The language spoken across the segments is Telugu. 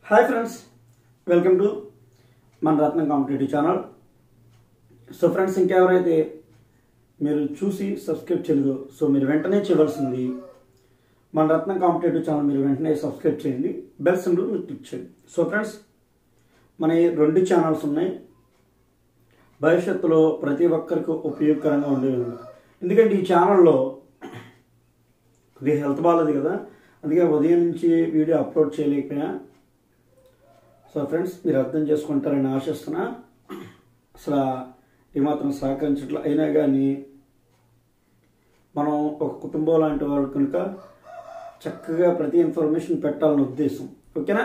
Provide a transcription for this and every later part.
హాయ్ ఫ్రెండ్స్ వెల్కమ్ టు మన Ratnam competitive channel so friends ఇంకెవరైతే మీరు చూసి సబ్స్క్రైబ్ చేయలేదు సో మీరు వెంటనే చేయవలసింది మన రత్నం కాంపిటేటివ్ ఛానల్ మీరు వెంటనే సబ్స్క్రైబ్ చేయండి బెల్ సింబల్ మీరు క్లిక్ చేయండి సో ఫ్రెండ్స్ మన ఈ రెండు ఛానల్స్ ఉన్నాయి భవిష్యత్తులో ప్రతి ఒక్కరికి ఉపయోగకరంగా ఉండే విధంగా ఎందుకంటే ఈ ఛానల్లో ఇది హెల్త్ బాగాలేదు కదా అందుకే ఉదయం నుంచి వీడియో అప్లోడ్ చేయలేకపోయా సో ఫ్రెండ్స్ మీరు అర్థం చేసుకుంటారని ఆశిస్తున్నా అసలు ఏమాత్రం సహకరించట్లు అయినా కానీ మనం ఒక కుటుంబం లాంటి వాళ్ళు కనుక చక్కగా ప్రతి ఇన్ఫర్మేషన్ పెట్టాలని ఉద్దేశం ఓకేనా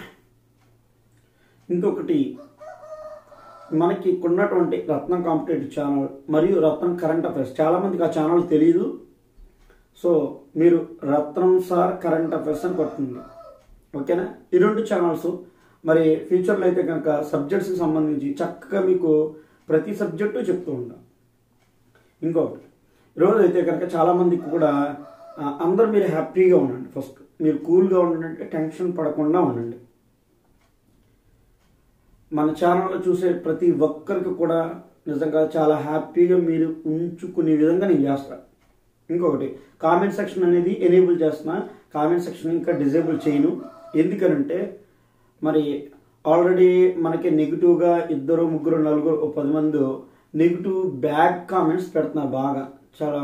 ఇంకొకటి మనకి ఉన్నటువంటి రత్నం కాంపిటేటివ్ ఛానల్ మరియు రత్నం కరెంట్ అఫైర్స్ చాలామందికి ఆ ఛానల్ తెలియదు సో మీరు రత్నం సార్ కరెంట్ అఫైర్స్ అని కొడుతుంది ఓకేనా ఈ రెండు ఛానల్స్ మరి ఫ్యూచర్లో అయితే కనుక సబ్జెక్ట్స్కి సంబంధించి చక్కగా మీకు ప్రతి సబ్జెక్టు చెప్తూ ఉంటాం ఇంకొకటి ఈరోజు అయితే కనుక చాలామందికి కూడా ఆ, అందరూ మీరు హ్యాపీగా ఉండండి ఫస్ట్ మీరు కూల్గా ఉండండి అంటే టెన్షన్ పడకుండా ఉండండి మన ఛానల్లో చూసే ప్రతి ఒక్కరికి కూడా నిజంగా చాలా హ్యాపీగా మీరు ఉంచుకునే విధంగా నేను చేస్తాను ఇంకొకటి కామెంట్ సెక్షన్ అనేది ఎనేబుల్ చేస్తున్నా కామెంట్ సెక్షన్ ఇంకా డిజేబుల్ చేయను ఎందుకనంటే మరి ఆల్రెడీ మనకి నెగిటివ్గా ఇద్దరు ముగ్గురు నలుగురు ఓ పది మంది నెగిటివ్ బ్యాడ్ కామెంట్స్ పెడుతున్నారు బాగా చాలా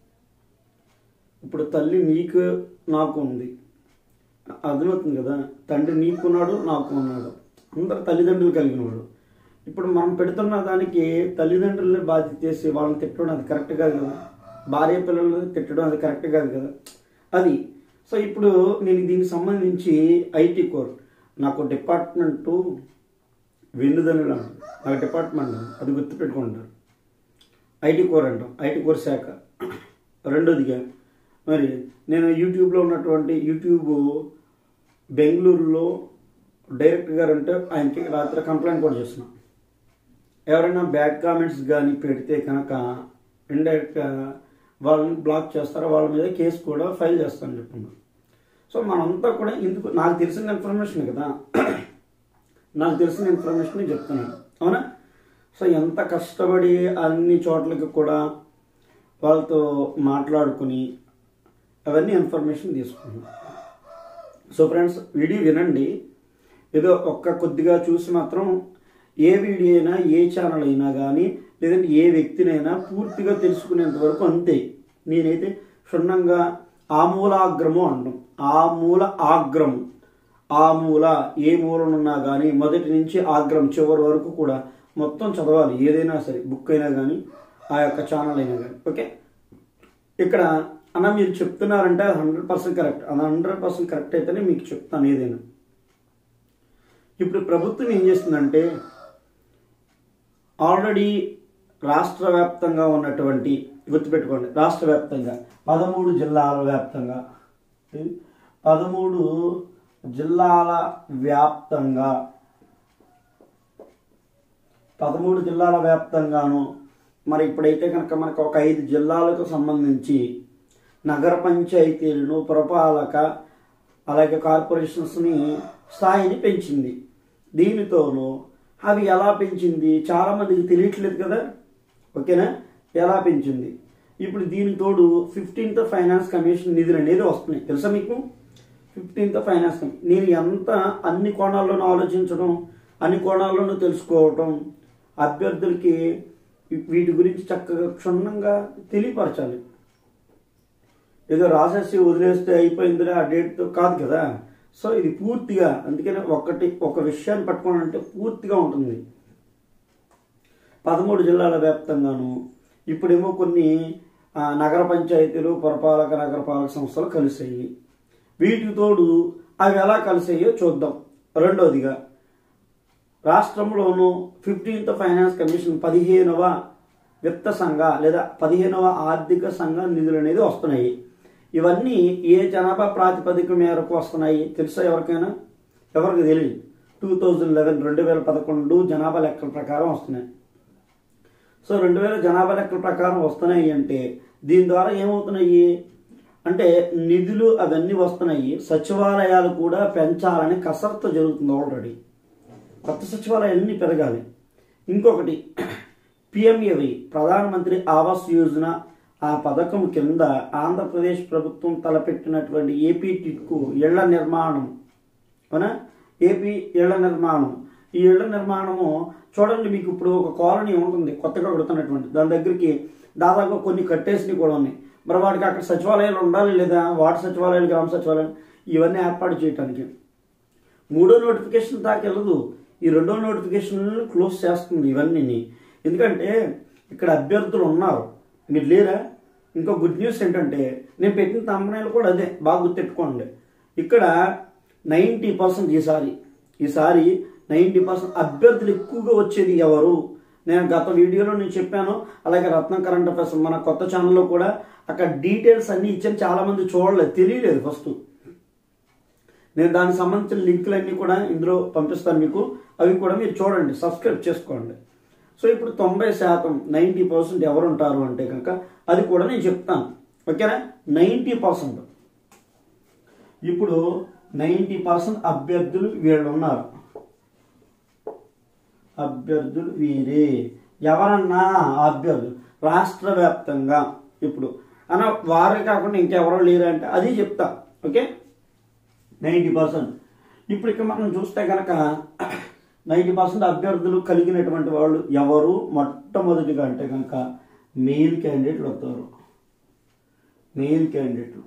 ఇప్పుడు తల్లి నీకు నాకు ఉంది అర్థమవుతుంది కదా తండ్రి నీకున్నాడు నాకు ఉన్నాడు అందరు తల్లిదండ్రులు కలిగిన వాడు ఇప్పుడు మనం పెడుతున్న దానికి తల్లిదండ్రులే బాధ్యత చేసి వాళ్ళని తిట్టడం అది కరెక్ట్ కాదు కదా భార్య పిల్లల్ని తిట్టడం అది కరెక్ట్ కాదు కదా అది సో ఇప్పుడు నేను దీనికి సంబంధించి ఐటీ కోర్ నాకు డిపార్ట్మెంటు వెన్నుదన్నులు అంటారు నాకు డిపార్ట్మెంట్ ఉంది. అది గుర్తుపెట్టుకుంటారు ఐటీ కోర్ అంటాం ఐటీ కోర్ శాఖ రెండోదిగా మరి నేను యూట్యూబ్లో ఉన్నటువంటి యూట్యూబ్ బెంగళూరులో డైరెక్టర్ గారు అంటే ఆయనకి రాత్రి కంప్లైంట్ కూడా చేస్తున్నాం ఎవరైనా బ్యాడ్ కామెంట్స్ కానీ పెడితే కనుక ఇండైరెక్ట్గా వాళ్ళని బ్లాక్ చేస్తారో వాళ్ళ మీద కేసు కూడా ఫైల్ చేస్తానని చెప్పుకున్నాం సో మనంతా కూడా ఎందుకు నాకు తెలిసిన ఇన్ఫర్మేషన్ కదా నాకు తెలిసిన ఇన్ఫర్మేషన్ చెప్తున్నాను అవునా సో ఎంత కష్టపడి అన్ని చోట్లకి కూడా వాళ్ళతో మాట్లాడుకుని అవన్నీ ఇన్ఫర్మేషన్ తీసుకున్నాం సో ఫ్రెండ్స్ వీడియో వినండి ఏదో ఒక్క కొద్దిగా చూసి మాత్రం ఏ వీడియో అయినా ఏ ఛానల్ అయినా కానీ లేదంటే ఏ వ్యక్తినైనా పూర్తిగా తెలుసుకునేంత వరకు అంతే నేనైతే క్షుణ్ణంగా ఆమూలాగ్రము అంటాం ఆమూల ఆగ్రము ఆ మూల ఏ మూలనున్నా కానీ మొదటి నుంచి ఆగ్రం చివరి వరకు కూడా మొత్తం చదవాలి ఏదైనా సరే బుక్ అయినా కానీ ఆ యొక్క ఛానల్ అయినా కానీ ఓకే ఇక్కడ అన్న మీరు చెప్తున్నారంటే అది హండ్రెడ్ పర్సెంట్ కరెక్ట్ అది హండ్రెడ్ పర్సెంట్ కరెక్ట్ అయితేనే మీకు చెప్తాను ఏదైనా ఇప్పుడు ప్రభుత్వం ఏం చేస్తుందంటే ఆల్రెడీ రాష్ట్ర వ్యాప్తంగా ఉన్నటువంటి గుర్తుపెట్టుకోండి రాష్ట్ర వ్యాప్తంగా పదమూడు జిల్లాల వ్యాప్తంగా పదమూడు జిల్లాల వ్యాప్తంగా పదమూడు జిల్లాల వ్యాప్తంగాను మరి ఇప్పుడైతే కనుక మనకు ఒక ఐదు జిల్లాలకు సంబంధించి నగర పంచాయతీలను పురపాలక అలాగే కార్పొరేషన్స్ని స్థాయిని పెంచింది దీనితోనూ అవి ఎలా పెంచింది చాలామందికి తెలియట్లేదు కదా ఓకేనా ఎలా పెంచింది ఇప్పుడు దీనికి తోడు ఫిఫ్టీన్త్ ఫైనాన్స్ కమిషన్ నిధులు అనేది వస్తున్నాయి తెలుసా మీకు ఫిఫ్టీన్త్ ఫైనాన్స్ కమిషన్ నేను ఎంత అన్ని కోణాల్లోనూ ఆలోచించడం అన్ని కోణాల్లోనూ తెలుసుకోవటం అభ్యర్థులకి వీటి గురించి చక్కగా క్షుణ్ణంగా తెలియపరచాలి ఏదో రాసేసి వదిలేస్తే అయిపోయిందిరా ఆ డేట్తో కాదు కదా సో ఇది పూర్తిగా అందుకని ఒకటి ఒక విషయాన్ని పట్టుకోవాలంటే పూర్తిగా ఉంటుంది పదమూడు జిల్లాల వ్యాప్తంగాను ఇప్పుడేమో కొన్ని ఆ, నగర పంచాయతీలు పురపాలక నగరపాలక సంస్థలు కలిసాయి వీటికి తోడు అవి ఎలా కలిసాయో చూద్దాం రెండోదిగా రాష్ట్రంలోనూ ఫిఫ్టీన్త్ ఫైనాన్స్ కమిషన్ పదిహేనవ విత్త సంఘ లేదా పదిహేనవ ఆర్థిక సంఘ నిధులు అనేది వస్తున్నాయి ఇవన్నీ ఏ జనాభా ప్రాతిపదిక మేరకు వస్తున్నాయి తెలుసా ఎవరికైనా ఎవరికి తెలియదు టూ థౌజండ్ లెవెన్ రెండు వేల పదకొండు జనాభా లెక్కల ప్రకారం వస్తున్నాయి సో రెండు వేల జనాభా లెక్కల ప్రకారం వస్తున్నాయి అంటే దీని ద్వారా ఏమవుతున్నాయి అంటే నిధులు అవన్నీ వస్తున్నాయి సచివాలయాలు కూడా పెంచాలని కసరత్తు జరుగుతుంది ఆల్రెడీ కొత్త సచివాలయాలన్నీ పెరగాలి ఇంకొకటి పిఎంఏవై ప్రధానమంత్రి ఆవాస్ యోజన ఆ పథకం కింద ఆంధ్రప్రదేశ్ ప్రభుత్వం తలపెట్టినటువంటి ఏపీ టిట్కు ఇళ్ల నిర్మాణం అవునా ఏపీ ఇళ్ల నిర్మాణం ఈ ఇళ్ల నిర్మాణము చూడండి మీకు ఇప్పుడు ఒక కాలనీ ఉంటుంది కొత్తగా కడుతున్నటువంటి దాని దగ్గరికి దాదాపు కొన్ని కట్టేసినవి కూడా ఉన్నాయి మరి వాడికి అక్కడ సచివాలయాలు ఉండాలి లేదా వార్డు సచివాలయాలు గ్రామ సచివాలయాలు ఇవన్నీ ఏర్పాటు చేయడానికి మూడో నోటిఫికేషన్ దాకా వెళ్ళదు ఈ రెండో నోటిఫికేషన్ క్లోజ్ చేస్తుంది ఇవన్నీ ఎందుకంటే ఇక్కడ అభ్యర్థులు ఉన్నారు మీరు లేరా ఇంకో గుడ్ న్యూస్ ఏంటంటే నేను పెట్టిన తమ్మనాలు కూడా అదే బాగా గుర్తెట్టుకోండి ఇక్కడ నైంటీ పర్సెంట్ ఈసారి ఈసారి నైంటీ పర్సెంట్ అభ్యర్థులు ఎక్కువగా వచ్చేది ఎవరు నేను గత వీడియోలో నేను చెప్పాను అలాగే రత్నం కరెంట్ అఫైర్స్ మన కొత్త ఛానల్లో కూడా అక్కడ డీటెయిల్స్ అన్నీ ఇచ్చాను చాలామంది చూడలేదు తెలియలేదు ఫస్ట్ నేను దానికి సంబంధించిన లింకులన్నీ కూడా ఇందులో పంపిస్తాను మీకు అవి కూడా మీరు చూడండి సబ్స్క్రైబ్ చేసుకోండి సో ఇప్పుడు తొంభై శాతం నైంటీ పర్సెంట్ ఎవరు ఉంటారు అంటే కనుక అది కూడా నేను చెప్తాను ఓకేనా నైంటీ పర్సెంట్ ఇప్పుడు నైంటీ పర్సెంట్ అభ్యర్థులు వీళ్ళు ఉన్నారు అభ్యర్థులు వీరే ఎవరన్నా అభ్యర్థులు రాష్ట్ర వ్యాప్తంగా ఇప్పుడు అన్న వారే కాకుండా ఇంకెవరో లేరు అంటే అది చెప్తా ఓకే నైంటీ పర్సెంట్ ఇప్పుడు ఇక్కడ మనం చూస్తే కనుక నైంటీ పర్సెంట్ అభ్యర్థులు కలిగినటువంటి వాళ్ళు ఎవరు మొట్టమొదటిగా అంటే కనుక మెయిల్ క్యాండిడేట్లు వస్తారు మెయిల్ క్యాండిడేట్లు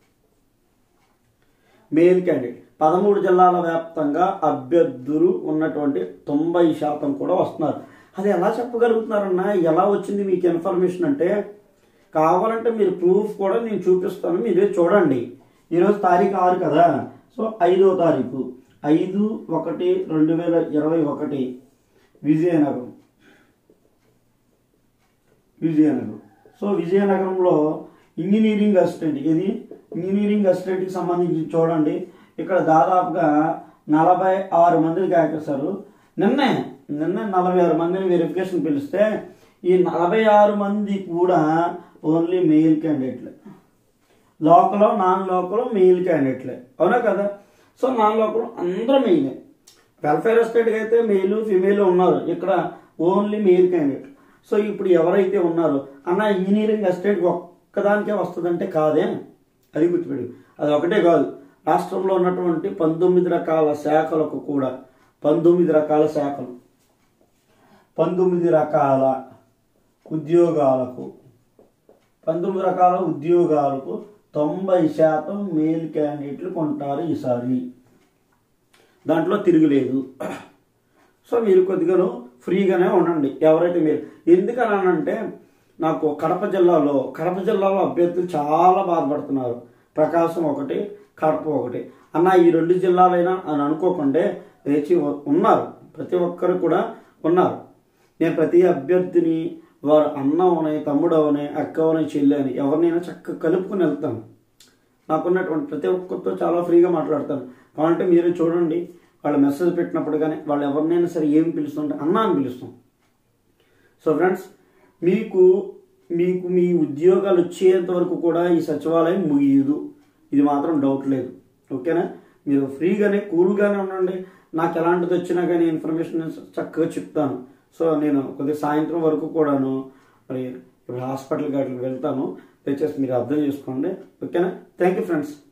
మెయిల్ క్యాండిడేట్ పదమూడు జిల్లాల వ్యాప్తంగా అభ్యర్థులు ఉన్నటువంటి తొంభై శాతం కూడా వస్తున్నారు అది ఎలా చెప్పగలుగుతున్నారన్నా ఎలా వచ్చింది మీకు ఇన్ఫర్మేషన్ అంటే కావాలంటే మీరు ప్రూఫ్ కూడా నేను చూపిస్తాను మీరే చూడండి ఈరోజు తారీఖు ఆరు కదా సో ఐదో తారీఖు ఐదు ఒకటి రెండు వేల ఇరవై ఒకటి విజయనగరం విజయనగరం సో విజయనగరంలో ఇంజనీరింగ్ అసిస్టెంట్ ఇది ఇంజనీరింగ్ అసిస్టెంట్కి సంబంధించి చూడండి ఇక్కడ దాదాపుగా నలభై ఆరు మందిని కాకేశారు నిన్నే నిన్నే నలభై ఆరు మందిని వెరిఫికేషన్ పిలిస్తే ఈ నలభై ఆరు మంది కూడా ఓన్లీ మెయిల్ క్యాండిడేట్లే లోకల్ నాన్ లోకల్ మెయిల్ క్యాండిడేట్లే అవునా కదా సో నాన్ లోకల్ అందరూ మెయిలే వెల్ఫేర్ ఎస్టేట్కి అయితే మెయిల్ ఫిమేల్ ఉన్నారు ఇక్కడ ఓన్లీ మెయిల్ క్యాండిడేట్ సో ఇప్పుడు ఎవరైతే ఉన్నారో అన్న ఇంజనీరింగ్ అసిస్టెంట్ ఒక్కదానికే వస్తుందంటే కాదే అది గుర్తుపెడు అది ఒకటే కాదు రాష్ట్రంలో ఉన్నటువంటి పంతొమ్మిది రకాల శాఖలకు కూడా పంతొమ్మిది రకాల శాఖలు పంతొమ్మిది రకాల ఉద్యోగాలకు పంతొమ్మిది రకాల ఉద్యోగాలకు తొంభై శాతం మేల్ క్యాండిడేట్లు కొంటారు ఈసారి దాంట్లో తిరుగులేదు సో మీరు కొద్దిగాను ఫ్రీగానే ఉండండి ఎవరైతే మీరు ఎందుకనంటే నాకు కడప జిల్లాలో కడప జిల్లాలో అభ్యర్థులు చాలా బాధపడుతున్నారు ప్రకాశం ఒకటి కడప ఒకటి అన్న ఈ రెండు జిల్లాలైనా అని అనుకోకుండా వేచి ఉన్నారు ప్రతి ఒక్కరు కూడా ఉన్నారు నేను ప్రతి అభ్యర్థిని వారు అన్న అవని తమ్ముడు అవని అక్క అవని చెల్లి అని ఎవరినైనా చక్కగా కలుపుకుని వెళ్తాను నాకున్నటువంటి ప్రతి ఒక్కరితో చాలా ఫ్రీగా మాట్లాడతాను కావాలంటే మీరే చూడండి వాళ్ళు మెసేజ్ పెట్టినప్పుడు కానీ వాళ్ళు ఎవరినైనా సరే ఏమి పిలుస్తుంటే అన్న అని పిలుస్తాం సో ఫ్రెండ్స్ మీకు మీకు మీ ఉద్యోగాలు వచ్చేంత వరకు కూడా ఈ సచివాలయం ముగియదు ఇది మాత్రం డౌట్ లేదు ఓకేనా మీరు ఫ్రీగానే కూల్గానే ఉండండి నాకు ఎలాంటిది వచ్చినా కానీ ఇన్ఫర్మేషన్ నేను చక్కగా చెప్తాను సో నేను కొద్దిగా సాయంత్రం వరకు కూడాను మరి ఇప్పుడు హాస్పిటల్ గారికి వెళ్తాను దయచేసి మీరు అర్థం చేసుకోండి ఓకేనా థ్యాంక్ యూ ఫ్రెండ్స్